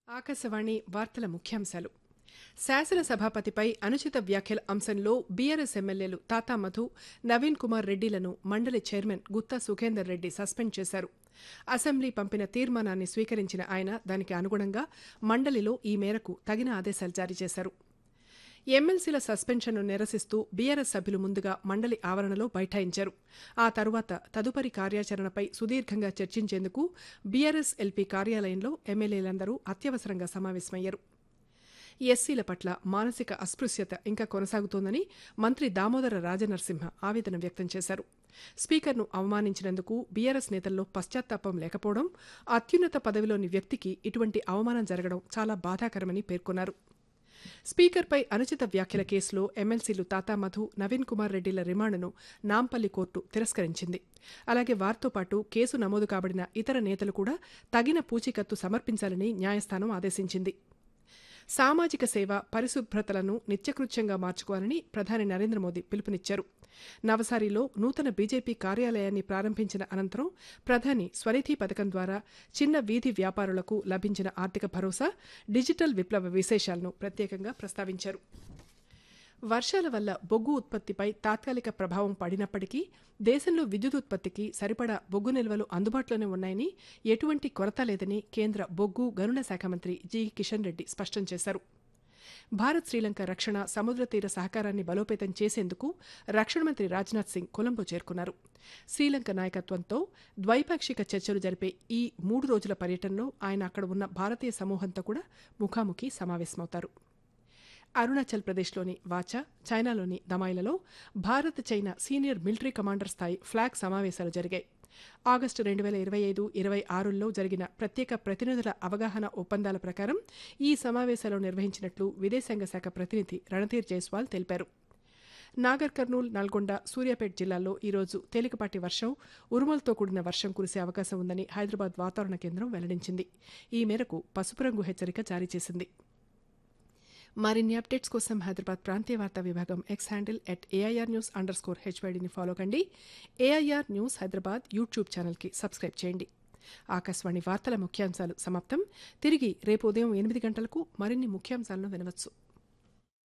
ఆకాశవాణి వార్తల ముఖ్యాంశాలు శాసనసభాపతిపై అనుచిత వ్యాఖ్యల అంశంలో బీఆర్ఎస్ ఎమ్మెల్యేలు తాతా మధు నవీన్ కుమార్ రెడ్డిలను మండలి చైర్మన్ గుత్తా సుఖేందర్ రెడ్డి సస్పెండ్ చేశారు అసెంబ్లీ పంపిన తీర్మానాన్ని స్వీకరించిన ఆయన దానికి అనుగుణంగా మండలిలో ఈ మేరకు తగిన ఆదేశాలు జారీ చేశారు ఎమ్మెల్సీల సస్పెన్షన్ను నిరసిస్తూ బీఆర్ఎస్ సభ్యులు ముందుగా మండలి ఆవరణలో బైఠాయించారు ఆ తరువాత తదుపరి కార్యాచరణపై సుదీర్ఘంగా చర్చించేందుకు బీఆర్ఎస్ ఎల్పీ కార్యాలయంలో ఎమ్మెల్యేలందరూ అత్యవసరంగా సమావేశమయ్యారు ఎస్సీల పట్ల మానసిక అస్పృశ్యత ఇంకా కొనసాగుతోందని మంత్రి దామోదర రాజనరసింహ ఆవేదన వ్యక్తం చేశారు స్పీకర్ను అవమానించినందుకు బీఆర్ఎస్ నేతల్లో పశ్చాత్తాపం లేకపోవడం అత్యున్నత పదవిలోని వ్యక్తికి ఇటువంటి అవమానం జరగడం చాలా బాధాకరమని పేర్కొన్నారు స్పీకర్పై అనుచిత వ్యాఖ్యల కేసులో ఎమ్మెల్సీలు తాతా మధు నవీన్ కుమార్ రెడ్డిల రిమాండ్ను నాంపల్లి కోర్టు తిరస్కరించింది అలాగే వారితో పాటు కేసు నమోదు కాబడిన ఇతర నేతలు కూడా తగిన పూచీకత్తు సమర్పించాలని న్యాయస్థానం ఆదేశించింది సామాజిక సేవ పరిశుభ్రతలను నిత్యకృత్యంగా మార్చుకోవాలని ప్రధాని నరేంద్ర మోదీ పిలుపునిచ్చారు నవసారిలో నూతన బీజేపీ కార్యాలయాన్ని ప్రారంభించిన అనంతరం ప్రధాని స్వనిధి పథకం ద్వారా చిన్న వీధి వ్యాపారులకు లభించిన ఆర్థిక భరోసా డిజిటల్ విప్లవ విశేషాలను ప్రత్యేకంగా ప్రస్తావించారు వర్షాల వల్ల బొగ్గు ఉత్పత్తిపై తాత్కాలిక ప్రభావం పడినప్పటికీ దేశంలో విద్యుత్ ఉత్పత్తికి సరిపడా బొగ్గు నిల్వలు అందుబాటులోనే ఉన్నాయని ఎటువంటి కొరత లేదని కేంద్ర బొగ్గు గనుల శాఖ మంత్రి జి కిషన్ రెడ్డి స్పష్టం చేశారు భారత్ శ్రీలంక రక్షణ సముద్ర తీర సహకారాన్ని బలోపేతం చేసేందుకు రక్షణ మంత్రి రాజ్నాథ్ సింగ్ కొలంబో చేరుకున్నారు శ్రీలంక నాయకత్వంతో ద్వైపాక్షిక చర్చలు జరిపే ఈ మూడు రోజుల పర్యటనలో ఆయన అక్కడ ఉన్న భారతీయ సమూహంతో కూడా ముఖాముఖి సమావేశమవుతారు అరుణాచల్ ప్రదేశ్లోని వాచా చైనాలోని దమాయిలలో Bharat China senior military commander స్థాయి ఫ్లాగ్ సమావేశాలు జరిగాయి ఆగస్టు రెండు వేల ఇరవై ఐదు ఇరవై ఆరులో జరిగిన ప్రత్యేక ప్రతినిధుల అవగాహన ఒప్పందాల ప్రకారం ఈ సమావేశాలు నిర్వహించినట్లు విదేశాంగ శాఖ ప్రతినిధి రణధీర్ జైస్వాల్ తెలిపారు నాగర్ కర్నూల్ నల్గొండ సూర్యాపేట జిల్లాల్లో ఈరోజు తేలికపాటి వర్షం ఉరుములతో కూడిన వర్షం కురిసే అవకాశం ఉందని హైదరాబాద్ వాతావరణ కేంద్రం వెల్లడించింది ఈ మేరకు పసుపు రంగు హెచ్చరిక జారీ చేసింది మరిన్ని అప్డేట్స్ కోసం హైదరాబాద్ ప్రాంతీయ వార్తా విభాగం X handle at AIR news underscore హెచ్వైడిని ఫాలో కండి ఏఐఆర్ న్యూస్ హైదరాబాద్ యూట్యూబ్ ఛానల్కి సబ్స్క్రైబ్ చేయండి ఆకాశవాణి వార్తల ముఖ్యాంశాలు సమాప్తం తిరిగి రేపు ఉదయం ఎనిమిది గంటలకు మరిన్ని ముఖ్యాంశాలను వినవచ్చు